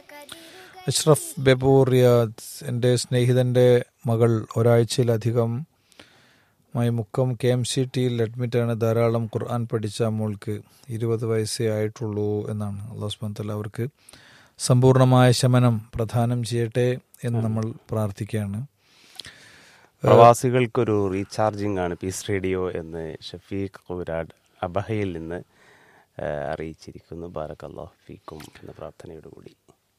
Ashraf ബെബൂർ Riyadh എൻ്റെ സ്നേഹിതൻ്റെ മകൾ ഒരാഴ്ചയിലധികം മായി മുക്കം കെ എം സി ടിയിൽ അഡ്മിറ്റാണ് ധാരാളം ഖുർആൻ പഠിച്ച മോൾക്ക് ഇരുപത് വയസ്സേ ആയിട്ടുള്ളൂ എന്നാണ് അള്ളാഹു സുബ്ഹാനഹു അവർക്ക് സമ്പൂർണമായ ശമനം പ്രദാനം ചെയ്യട്ടെ എന്ന് നമ്മൾ പ്രാർത്ഥിക്കുകയാണ് പ്രവാസികൾക്കൊരു റീചാർജിംഗ് ആണ് പീസ് റേഡിയോ എന്ന് ഷഫീഖ് കൂരാട് അബഹയിൽ നിന്ന് ആ, അറിയിച്ചിരിക്കുന്നു ബാരക് അള്ളാഹു ഫീക്കും എന്ന പ്രാർത്ഥനയോടുകൂടി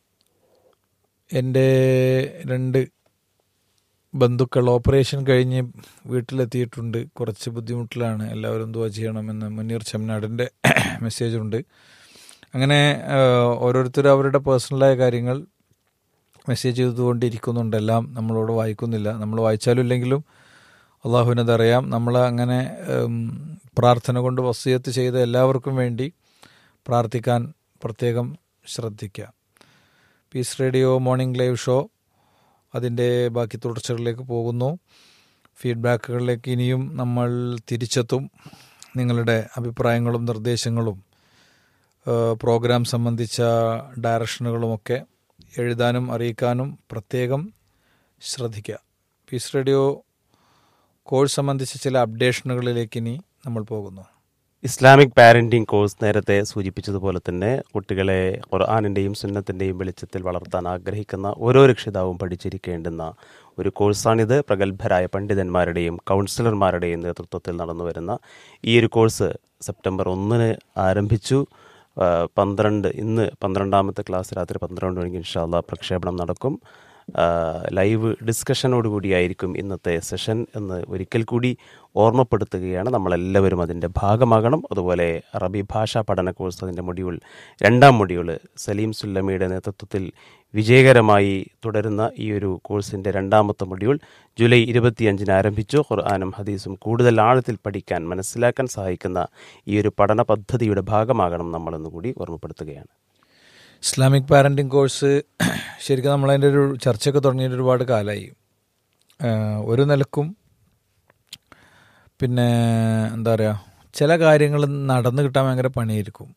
എൻ്റെ രണ്ട് ബന്ധുക്കൾ ഓപ്പറേഷൻ കഴിഞ്ഞ് വീട്ടിലെത്തിയിട്ടുണ്ട് കുറച്ച് ബുദ്ധിമുട്ടിലാണ് എല്ലാവരും ദുവാ ചെയ്യണമെന്ന് മുനീർ ചെമ്മനാടിൻ്റെ മെസ്സേജുണ്ട് അങ്ങനെ ഓരോരുത്തരും അവരുടെ പേഴ്സണലായ കാര്യങ്ങൾ മെസ്സേജ് ചെയ്തുകൊണ്ടിരിക്കുന്നുണ്ട് എല്ലാം നമ്മളോട് വായിക്കുന്നില്ല നമ്മൾ വായിച്ചാലും ഇല്ലെങ്കിലും അള്ളാഹുവിനതറിയാം നമ്മൾ അങ്ങനെ ഉം, പ്രാർത്ഥന കൊണ്ട് വസിയത്ത് ചെയ്ത എല്ലാവർക്കും വേണ്ടി പ്രാർത്ഥിക്കാൻ പ്രത്യേകം ശ്രദ്ധിക്കുക peace radio morning live show അതിൻ്റെ ബാക്കി തുടർച്ചകളിലേക്ക് പോകുന്നു ഫീഡ്ബാക്കുകളിലേക്ക് ഇനിയും നമ്മൾ തിരിച്ചെത്തും നിങ്ങളുടെ അഭിപ്രായങ്ങളും നിർദ്ദേശങ്ങളും ഏഹ്, പ്രോഗ്രാം സംബന്ധിച്ച ഡയറക്ഷനുകളുമൊക്കെ എഴുതാനും അറിയിക്കാനും പ്രത്യേകം ശ്രദ്ധിക്കുക പീസ് റേഡിയോ കോഴ്സ് സംബന്ധിച്ച ചില അപ്ഡേഷനുകളിലേക്ക് ഇനി നമ്മൾ പോകുന്നു ഇസ്ലാമിക് പാരന്റിംഗ് കോഴ്സ് നേരത്തെ സൂചിപ്പിച്ചതുപോലെ തന്നെ കുട്ടികളെ ഖുർആാനിൻ്റെയും സുന്നത്തിൻ്റെയും വെളിച്ചത്തിൽ വളർത്താൻ ആഗ്രഹിക്കുന്ന ഓരോ രക്ഷിതാവും പഠിച്ചിരിക്കേണ്ടുന്ന ഒരു കോഴ്സാണിത് പ്രഗത്ഭരായ പണ്ഡിതന്മാരുടെയും കൗൺസിലർമാരുടെയും നേതൃത്വത്തിൽ നടന്നു വരുന്ന ഈ ഒരു കോഴ്സ് സെപ്റ്റംബർ ഒന്നിന് ആരംഭിച്ചു ആ, പന്ത്രണ്ട് ഇന്ന് പന്ത്രണ്ടാമത്തെ ക്ലാസ് രാത്രി പന്ത്രണ്ട് മണിക്ക് ഇൻഷാല്ല പ്രക്ഷേപണം നടക്കും ആ, ലൈവ് ഡിസ്കഷനോടുകൂടിയായിരിക്കും ഇന്നത്തെ സെഷൻ എന്ന് ഒരിക്കൽ കൂടി ഓർമ്മപ്പെടുത്തുകയാണ് നമ്മളെല്ലാവരും അതിൻ്റെ ഭാഗമാകണം അതുപോലെ അറബി ഭാഷാ പഠന കോഴ്സ് അതിൻ്റെ മൊഡ്യൂൾ രണ്ടാം മൊഡ്യൂൾ സലീം സുല്ലമിയുടെ നേതൃത്വത്തിൽ വിജയകരമായി തുടരുന്ന ഈ ഒരു കോഴ്സിൻ്റെ രണ്ടാമത്തെ മൊഡ്യൂൾ ജൂലൈ ഇരുപത്തിയഞ്ചിന് ആരംഭിച്ചു ഖുർആാനും ഹദീസും കൂടുതൽ ആഴത്തിൽ പഠിക്കാൻ മനസ്സിലാക്കാൻ സഹായിക്കുന്ന ഈ ഒരു പഠന പദ്ധതിയുടെ ഭാഗമാകണം നമ്മളെന്ന് കൂടി ഓർമ്മപ്പെടുത്തുകയാണ് ഇസ്ലാമിക് പാരൻറ്റിങ് കോഴ്സ് ശരിക്കും നമ്മളതിൻ്റെ ഒരു ചർച്ചയൊക്കെ തുടങ്ങിയിട്ട് ഒരുപാട് കാലമായി ആഹ് ഒരു നിലക്കും പിന്നെ എന്താ പറയുക ചില കാര്യങ്ങൾ നടന്നു കിട്ടാൻ ഭയങ്കര പണിയായിരിക്കും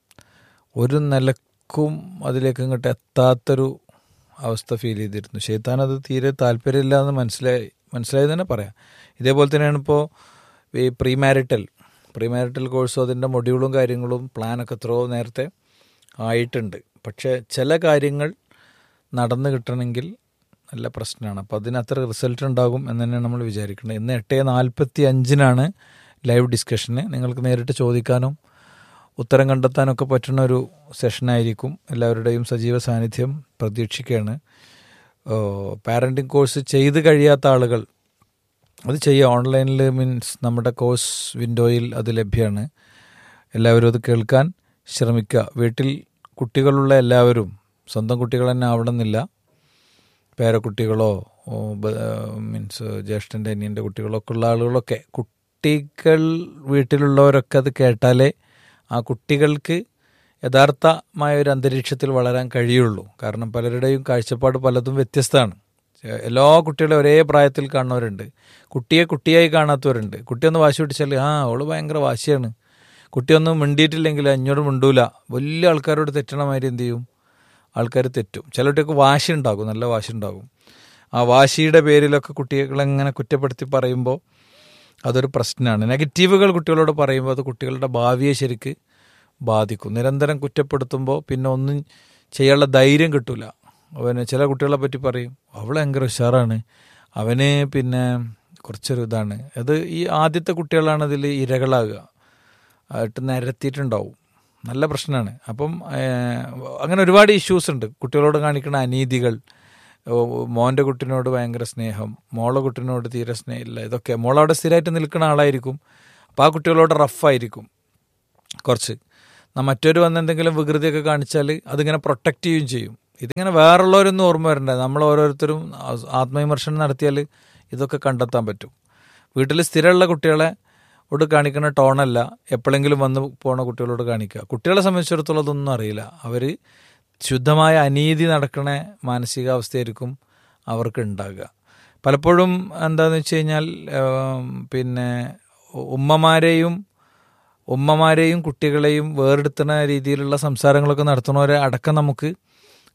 ഒരു നിലക്കും അതിലേക്ക് ഇങ്ങോട്ട് എത്താത്തൊരു അവസ്ഥ ഫീൽ ചെയ്തിരുന്നു ഷെയ്ത്താൻ അത് തീരെ താല്പര്യമില്ല എന്ന് മനസ്സിലായി മനസ്സിലായി തന്നെ പറയാം ഇതേപോലെ തന്നെയാണ് ഇപ്പോൾ ഈ പ്രീ മാരിറ്റൽ പ്രീ മാരിറ്റൽ കോഴ്സും അതിൻ്റെ മൊഡ്യൂളും കാര്യങ്ങളും പ്ലാനൊക്കെ എത്രയോ നേരത്തെ ആയിട്ടുണ്ട് പക്ഷേ ചില കാര്യങ്ങൾ നടന്നു കിട്ടണമെങ്കിൽ നല്ല പ്രശ്നമാണ് അപ്പോൾ അതിന് അത്ര റിസൾട്ട് ഉണ്ടാകും എന്ന് തന്നെയാണ് നമ്മൾ വിചാരിക്കുന്നത് ഇന്ന് എട്ട് നാൽപ്പത്തി അഞ്ചിനാണ് ലൈവ് ഡിസ്കഷന് നിങ്ങൾക്ക് നേരിട്ട് ചോദിക്കാനും ഉത്തരം കണ്ടെത്താനൊക്കെ പറ്റുന്ന ഒരു സെഷനായിരിക്കും എല്ലാവരുടെയും സജീവ സാന്നിധ്യം പ്രതീക്ഷിക്കുകയാണ് പാരൻറ്റിങ് കോഴ്സ് ചെയ്ത് കഴിയാത്ത ആളുകൾ അത് ചെയ്യുക ഓൺലൈനിൽ മീൻസ് നമ്മുടെ കോഴ്സ് വിൻഡോയിൽ അത് ലഭ്യമാണ് എല്ലാവരും അത് കേൾക്കാൻ ശ്രമിക്കുക വീട്ടിൽ കുട്ടികളുള്ള എല്ലാവരും സ്വന്തം കുട്ടികൾ തന്നെ ആവണമെന്നില്ല പേരക്കുട്ടികളോ ഓ, ബ- മീൻസ് ജ്യേഷ്ഠൻ്റെ അനിയൻ്റെ കുട്ടികളൊക്കെ ഉള്ള ആളുകളൊക്കെ കുട്ടികൾ വീട്ടിലുള്ളവരൊക്കെ അത് കേട്ടാലേ ആ കുട്ടികൾക്ക് യഥാർത്ഥമായ ഒരു അന്തരീക്ഷത്തിൽ വളരാൻ കഴിയുള്ളൂ കാരണം പലരുടെയും കാഴ്ചപ്പാട് പലതും വ്യത്യസ്തമാണ് എല്ലാ കുട്ടികളെ ഒരേ പ്രായത്തിൽ കാണുന്നവരുണ്ട് കുട്ടിയെ കുട്ടിയായി കാണാത്തവരുണ്ട് കുട്ടിയൊന്ന് വാശി പിടിച്ചാൽ ആ അവള് ഭയങ്കര വാശിയാണ് കുട്ടിയൊന്നും മിണ്ടിയിട്ടില്ലെങ്കിൽ അഞ്ഞോട് മിണ്ടൂല വലിയ ആൾക്കാരോട് തെറ്റണ മാതിരി എന്ത് ചെയ്യും ആൾക്കാർ തെറ്റും ചില കുട്ടികൾക്ക് വാശി ഉണ്ടാകും നല്ല വാശി ഉണ്ടാകും ആ വാശിയുടെ പേരിലൊക്കെ കുട്ടികളെ ഇങ്ങനെ കുറ്റപ്പെടുത്തി പറയുമ്പോൾ അതൊരു പ്രശ്നമാണ് നെഗറ്റീവുകൾ കുട്ടികളോട് പറയുമ്പോൾ അത് കുട്ടികളുടെ ഭാവിയെ ശരിക്ക് ബാധിക്കും നിരന്തരം കുറ്റപ്പെടുത്തുമ്പോൾ പിന്നെ ഒന്നും ചെയ്യാനുള്ള ധൈര്യം കിട്ടൂല അവന് ചില കുട്ടികളെ പറ്റി പറയും അവൾ ഭയങ്കര ഉഷാറാണ് അവന് പിന്നെ കുറച്ചൊരു ഇതാണ് അത് ഈ ആദ്യത്തെ കുട്ടികളാണ് ഇതിൽ ഇരകളാകുക ആയിട്ട് നിരത്തിയിട്ടുണ്ടാവും നല്ല പ്രശ്നമാണ് അപ്പം ഏഹ്, അങ്ങനെ ഒരുപാട് ഇഷ്യൂസ് ഉണ്ട് കുട്ടികളോട് കാണിക്കുന്ന അനീതികൾ ഓ, മോൻ്റെ കുട്ടിനോട് ഭയങ്കര സ്നേഹം മോളെ കുട്ടിനോട് തീരെ സ്നേഹമില്ല ഇതൊക്കെ മോളവിടെ സ്ഥിരമായിട്ട് നിൽക്കുന്ന ആളായിരിക്കും അപ്പോൾ ആ കുട്ടികളോട് റഫായിരിക്കും കുറച്ച് എന്നാൽ മറ്റൊരു വന്ന് എന്തെങ്കിലും വികൃതിയൊക്കെ കാണിച്ചാൽ അതിങ്ങനെ പ്രൊട്ടക്റ്റ് ചെയ്യുകയും ചെയ്യും ഇതിങ്ങനെ വേറുള്ളവരൊന്നും ഓർമ്മ വരണ്ടേ നമ്മൾ ഓരോരുത്തരും ആ- ആത്മവിമർശനം നടത്തിയാൽ ഇതൊക്കെ കണ്ടെത്താൻ പറ്റും വീട്ടിൽ സ്ഥിരമുള്ള കുട്ടികളെ ഓട് കാണിക്കുന്ന ടോണല്ല എപ്പോഴെങ്കിലും വന്ന് പോണ കുട്ടികളോട് കാണിക്കുക കുട്ടികളെ സംബന്ധിച്ചിടത്തോളം അതൊന്നും അറിയില്ല അവർ ശുദ്ധമായ അനീതി നടക്കണ മാനസികാവസ്ഥയായിരിക്കും അവർക്ക് ഉണ്ടാകുക പലപ്പോഴും എന്താന്ന് വെച്ച് കഴിഞ്ഞാൽ ഏം, പിന്നെ ഉമ്മമാരെയും ഉമ്മമാരെയും കുട്ടികളെയും വേറെടുത്തുന്ന രീതിയിലുള്ള സംസാരങ്ങളൊക്കെ നടത്തുന്നവരെ അടക്കം നമുക്ക്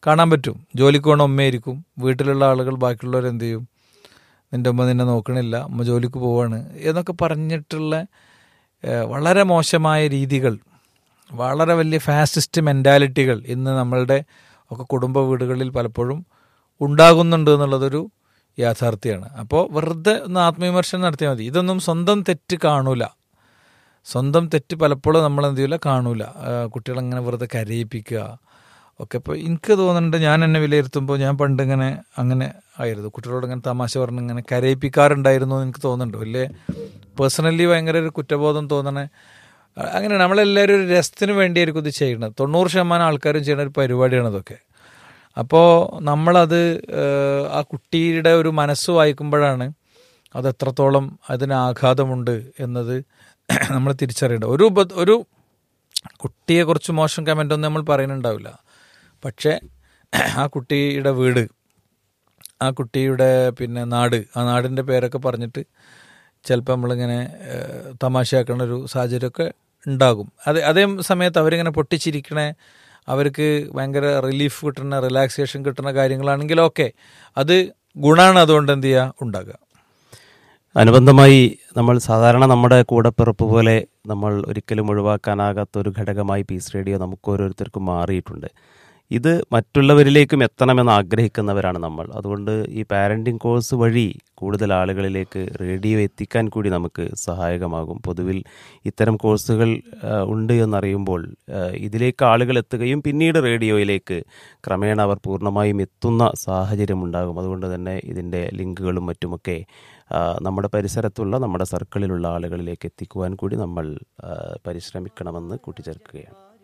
കാണാൻ പറ്റും ജോലിക്ക് പോകണ ഉമ്മയായിരിക്കും വീട്ടിലുള്ള ആളുകൾ ബാക്കിയുള്ളവർ എന്ത് ചെയ്യും നിൻ്റെ ഉമ്മ നിന്നെ നോക്കണില്ല ഉമ്മ ജോലിക്ക് പോവാണ് എന്നൊക്കെ പറഞ്ഞിട്ടുള്ള ഏഹ്, വളരെ മോശമായ രീതികൾ വളരെ വലിയ ഫാസിസ്റ്റ് മെൻറ്റാലിറ്റികൾ ഇന്ന് നമ്മളുടെ ഒക്കെ കുടുംബ വീടുകളിൽ പലപ്പോഴും ഉണ്ടാകുന്നുണ്ട് എന്നുള്ളതൊരു യാഥാർത്ഥ്യമാണ് അപ്പോൾ വെറുതെ ഒന്ന് ആത്മവിമർശനം നടത്തിയാൽ മതി ഇതൊന്നും സ്വന്തം തെറ്റ് കാണൂല സ്വന്തം തെറ്റ് പലപ്പോഴും നമ്മൾ എന്ത് ചെയ്യില്ല കാണൂല ആ, കുട്ടികളങ്ങനെ വെറുതെ കരയിപ്പിക്കുക ഒക്കെ ഇപ്പോൾ എനിക്ക് തോന്നുന്നുണ്ട് ഞാൻ എന്നെ വിലയിരുത്തുമ്പോൾ ഞാൻ പണ്ട് ഇങ്ങനെ അങ്ങനെ ആയിരുന്നു കുട്ടികളോട് ഇങ്ങനെ തമാശ പറഞ്ഞ് ഇങ്ങനെ കരയിപ്പിക്കാറുണ്ടായിരുന്നു എന്ന് എനിക്ക് തോന്നുന്നുണ്ട് വലിയ പേഴ്സണലി ഭയങ്കര ഒരു കുറ്റബോധം തോന്നണേ അ- അങ്ങനെയാണ് നമ്മളെല്ലാവരും ഒരു രസത്തിന് വേണ്ടിയായിരിക്കും ഇത് ചെയ്യുന്നത് തൊണ്ണൂറ് ശതമാനം ആൾക്കാരും ചെയ്യുന്ന ഒരു പരിപാടിയാണ് ഇതൊക്കെ അപ്പോൾ നമ്മളത് ഏഹ്, ആ കുട്ടിയുടെ ഒരു മനസ്സ് വായിക്കുമ്പോഴാണ് അത് എത്രത്തോളം അതിന് ആഘാതമുണ്ട് എന്നത് നമ്മൾ തിരിച്ചറിയേണ്ടത് ഒരു ഉപ ഒരു കുട്ടിയെക്കുറിച്ച് മോശം കമൻ്റ് ഒന്നും നമ്മൾ പറയുന്നുണ്ടാവില്ല പക്ഷേ ആ കുട്ടിയുടെ വീട് ആ കുട്ടിയുടെ പിന്നെ നാട് ആ നാടിൻ്റെ പേരൊക്കെ പറഞ്ഞിട്ട് ചിലപ്പോൾ നമ്മളിങ്ങനെ ഏഹ്, തമാശയാക്കുന്ന ഒരു സാഹചര്യമൊക്കെ ഉണ്ടാകും അതേ അതേ സമയത്ത് അവരിങ്ങനെ പൊട്ടിച്ചിരിക്കണേ അവർക്ക് ഭയങ്കര റിലീഫ് കിട്ടുന്ന റിലാക്സേഷൻ കിട്ടുന്ന കാര്യങ്ങളാണെങ്കിലൊക്കെ അത് ഗുണമാണ് അതുകൊണ്ട് എന്ത് ചെയ്യുക ഉണ്ടാകുക അനുബന്ധമായി നമ്മൾ സാധാരണ നമ്മുടെ കൂടപ്പിറപ്പ് പോലെ നമ്മൾ ഒരിക്കലും ഒഴിവാക്കാനാകാത്ത ഒരു ഘടകമായി പീസ് റേഡിയോ നമുക്ക് ഓരോരുത്തർക്കും മാറിയിട്ടുണ്ട് ഇത് മറ്റുള്ളവരിലേക്കും എത്തണമെന്ന് ആഗ്രഹിക്കുന്നവരാണ് നമ്മൾ അതുകൊണ്ട് ഈ പാരൻറ്റിങ് കോഴ്സ് വഴി കൂടുതൽ ആളുകളിലേക്ക് റേഡിയോ എത്തിക്കാൻ കൂടി നമുക്ക് സഹായകമാകും പൊതുവിൽ ഇത്തരം കോഴ്സുകൾ ആ, ഉണ്ട് എന്നറിയുമ്പോൾ ആ, ഇതിലേക്ക് ആളുകൾ എത്തുകയും പിന്നീട് റേഡിയോയിലേക്ക് ക്രമേണ അവർ പൂർണ്ണമായും എത്തുന്ന സാഹചര്യം ഉണ്ടാകും അതുകൊണ്ട് തന്നെ ഇതിൻ്റെ ലിങ്കുകളും മറ്റുമൊക്കെ ആ, നമ്മുടെ പരിസരത്തുള്ള നമ്മുടെ സർക്കിളിലുള്ള ആളുകളിലേക്ക് എത്തിക്കുവാൻ കൂടി നമ്മൾ ആ, പരിശ്രമിക്കണമെന്ന് കൂട്ടിച്ചേർക്കുകയാണ്